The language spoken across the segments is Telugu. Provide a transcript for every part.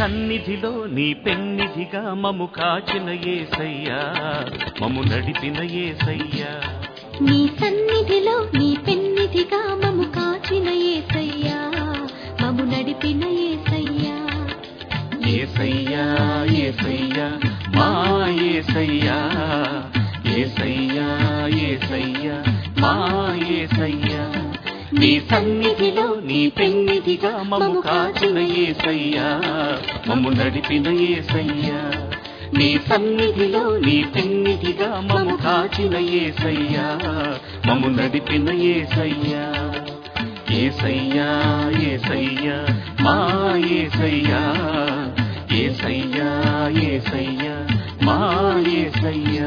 సన్నిధిలో నీ పెన్నిధిగా మము కాచిన ఏసయ్యా మము నడిపిన ఏసయ్యా నీ సన్నిధిలో నీ పెన్నిధిగా మము కాచిన ఏసయ్యా మము నడిపిన ఏసయ్యా ఏసయ్యా ఏసయ్యా మా ఏసయ్యా ఏసయ్యా ఏసయ్యా మా ఏసయ్యా నీ సన్నిధిలో నీ పెన్నిధిగా మము కాచిన ఏసయ్యా మము నడిపిన ఏసయ్యా నీ సన్నిధిలో నీ పెన్నిధిగా మము కాచిన ఏసయ్యా మము నడిపిన ఏసయ్యా ఏసయ్యా ఏసయ్యా మా ఏసయ్యా ఏసయ్యా ఏసయ్యా మా ఏసయ్యా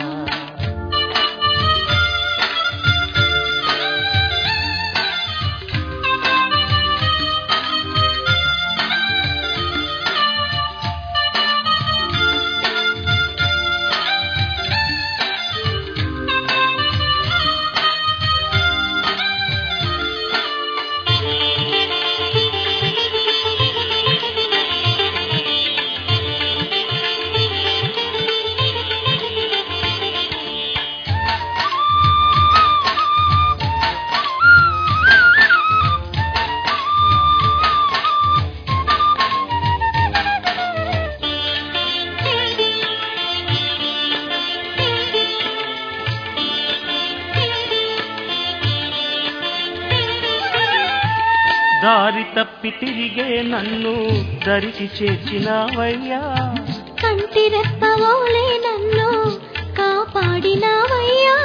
దారి తప్పి తిరిగే నన్ను దరికి చేర్చినావయ్యా కంటి రెప్పవోలే నన్ను కాపాడినావయ్యా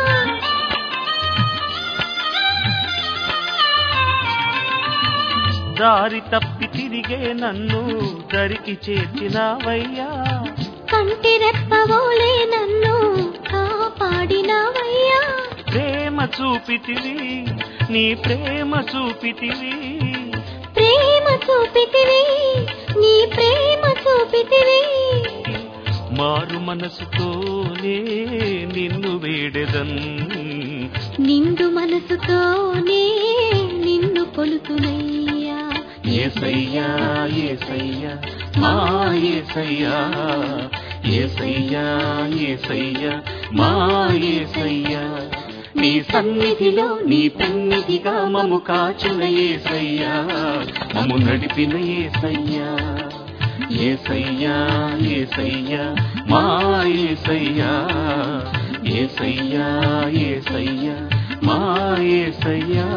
దారి తప్పి తిరిగే నన్ను దరికి చేర్చినావయ్యా కంటి రెప్పవోలే నన్ను కాపాడినావయ్యా ప్రేమ చూపితివి నీ ప్రేమ చూపితివి ప్రేమ చూపితివి నీ ప్రేమ చూపితివి మారు మనసుతోనే నిన్ను వేడెదన్ నిండు మనసుతోనే నిన్ను కొలుతునయ్యా ఏసయ్యా ఏసయ్యా మా ఏసయ్యా ఏసయ్యా ఏసయ్యా మా ఏసయ్యా నీ సన్నిధిలో నీ పెన్నిధిగా మము కాచిన ఏసయ్యా మము నడిపిన ఏసయ్యా ఏసయ్యా ఏసయ్యా మా ఏసయ్యా ఏసయ్యా ఏసయ్యా మా ఏసయ్యా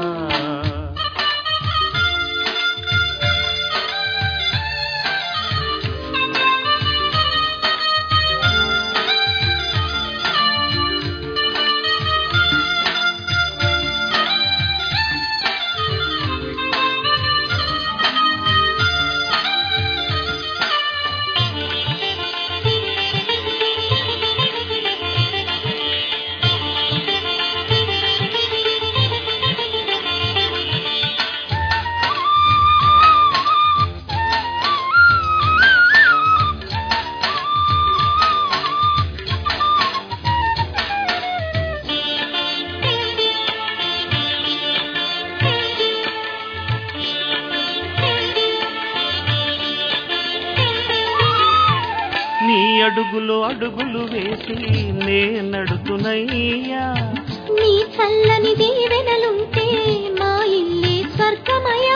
నీ అడుగులు అడుగులు వేసి నే నడుతునయ్యా నీ చల్లని దీవెనలుంటే మా ఇల్లే స్వర్గమయా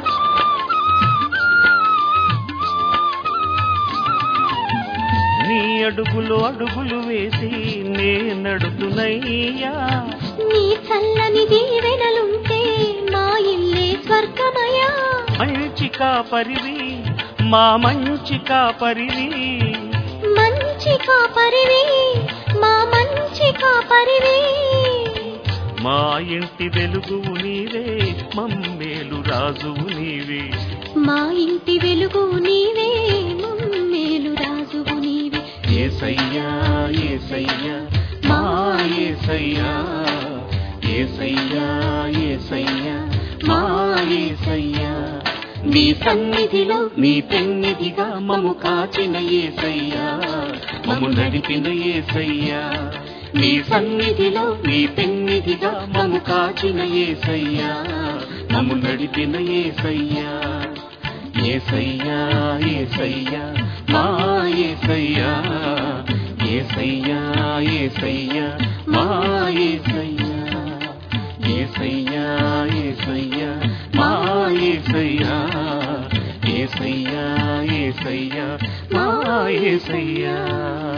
నీ అడుగులు అడుగులు వేసి నే నడుతునయ్యా నీ చల్లని దీవెనలుంటే మా ఇల్లే స్వర్గమయా మంచి కాపరివి మా మంచి కాపరివి మంచి కాపరివి మా మంచి కాపరివి మా ఇంటి వెలుగువు నీవే మమ్మేలు రాజువు నీవే మా ఇంటి వెలుగు నీవే మమ్మేలు రాజువు నీవే ఏసయ్యా ఏసయ్యా మా ఏసయ్యా ఏసయ్యా ఏసయ్యా మా ఏసయ్యా నీ సన్నిధిలో నీ పెన్నిధిగా మము కాచిన ఏసయ్యా మము నడిపిన ఏసయ్యా నీ సన్నిధిలో నీ పెన్నిధిగా మము కాచిన ఏసయ్యా మము నడిపిన ఏసయ్యా ఏసయ్యా ఏసయ్యా మా ఏసయ్యా ఏసయ్యా ఏసయ్యా మా ఏసయ్యా ఏసయ్యా ఏసయ్యా మా ఏసయ్యా ఏసయ్యా ఏసయ్యా మా ఏసయ్యా